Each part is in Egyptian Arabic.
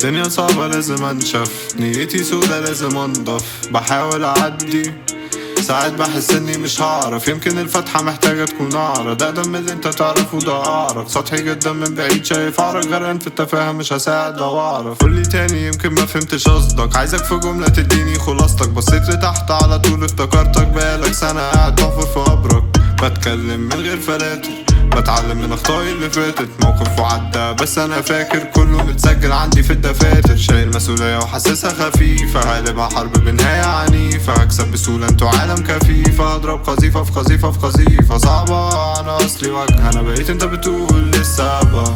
الدنيا صعبة لازم انشف نيتي سودة لازم انضف بحاول اعدي ساعات بحس اني مش هعرف يمكن الفتحة محتاجة تكون اعرض اقدم من اللي انت تعرفه ده اعرف سطحي جدا من بعيد شايف عرق غرقان في التفاهة مش هساعد لو اعرف قولي تاني يمكن ما فهمتش قصدك عايزك في جملة تديني خلاصتك بصيت لتحت على طول افتكرتك بقالك سنة قاعد تحفر في قبرك بتكلم من غير فلاتر بتعلم من اخطائي اللي فاتت موقف وعدى بس انا فاكر كله متسجل عندي في الدفاتر شايل مسؤولية وحاسسها خفيفة غالبا حرب بنهاية عنيفة هكسب بسهولة انتوا عالم كفيف اضرب قذيفة في قذيفة في قذيفة صعبة انا اصلي وجه انا بقيت انت بتقول لسه ابقى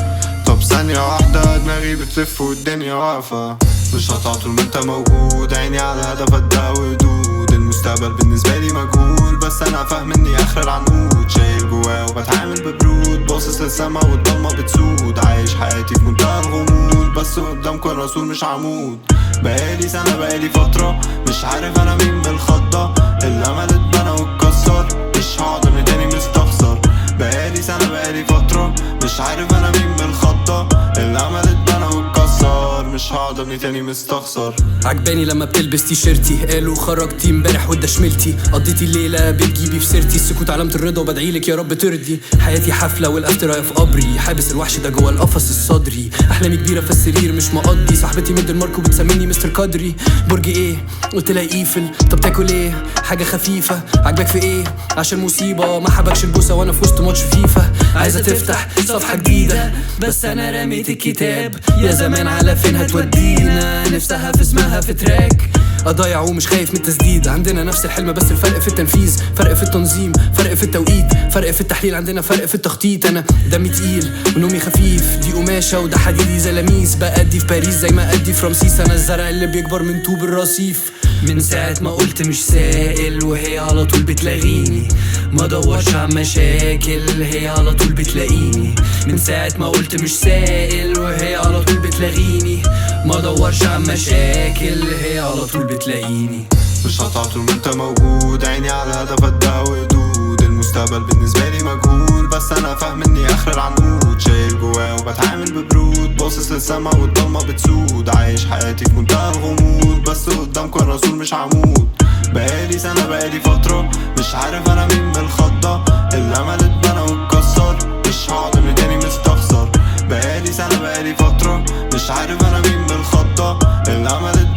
طب ثانية واحدة دماغي بتلف والدنيا واقفة مش هطلع طول ما انت موجود عيني على هدف ابدأ وحدود المستقبل بالنسبة لي مجهول بس انا فاهم اني اخر العنقود شايل جوايا وبتعامل ببرود باصص للسما والضلمة بتسود عايش حياتي في منتهى الغموض بس قدامكم الرسول مش عمود بقالي سنة بقالي فترة مش عارف انا مين من الخضة الامل اتبنى واتكسر مش هقعد من تاني مستخسر بقالي سنة بقالي فترة مش عارف انا مين من الخطة الامل اتبنى واتكسر مش هقعد ابني تاني مستخسر عجباني لما بتلبس تيشيرتي قالوا خرجتي امبارح وده شملتي قضيتي الليله بتجيبي في سيرتي السكوت علامه الرضا وبدعيلك يا رب ترضي حياتي حفله والافتر في قبري حابس الوحش ده جوه القفص الصدري احلامي كبيره في السرير مش مقضي صاحبتي مد المارك وبتسميني مستر قدري برج ايه قلت لها ايفل طب تاكل ايه حاجه خفيفه عجبك في ايه عشان مصيبه ما حبكش البوسه وانا في وسط ماتش فيفا عايزه تفتح صفحه جديده بس انا رميت الكتاب يا زمان على فين هتودينا نفسها في اسمها في تراك اضيع ومش خايف من التسديد عندنا نفس الحلم بس الفرق في التنفيذ فرق في التنظيم فرق في التوقيت فرق في التحليل عندنا فرق في التخطيط انا دمي تقيل ونومي خفيف دي قماشه وده حديدي زي لميس بأدي في باريس زي ما أدي في رمسيس انا الزرع اللي بيكبر من طوب الرصيف من ساعة ما قلت مش سائل وهي على طول بتلاغيني ما دورش عن مشاكل هي على طول بتلاقيني من ساعة ما قلت مش سائل وهي على طول بتلاغيني ما دورش عن مشاكل هي على طول بتلاقيني مش هطلع طول ما انت موجود عيني على هدف ابدأ وحدود المستقبل بالنسبة لي مجهول بس انا فاهم اني اخر العنقود شايل جوايا وبتعامل ببرود باصص للسما والضلمة بتسود عايش حياتي في منتهى الغموض بس قدامكم الرسول مش عمود بقالي سنة بقالي فترة مش عارف انا مين من الخضة الامل اتبنى واتكسر مش هقعد من تاني مستخسر بقالي سنة بقالي فترة مش عارف انا مين من الخضة الامل اتبنى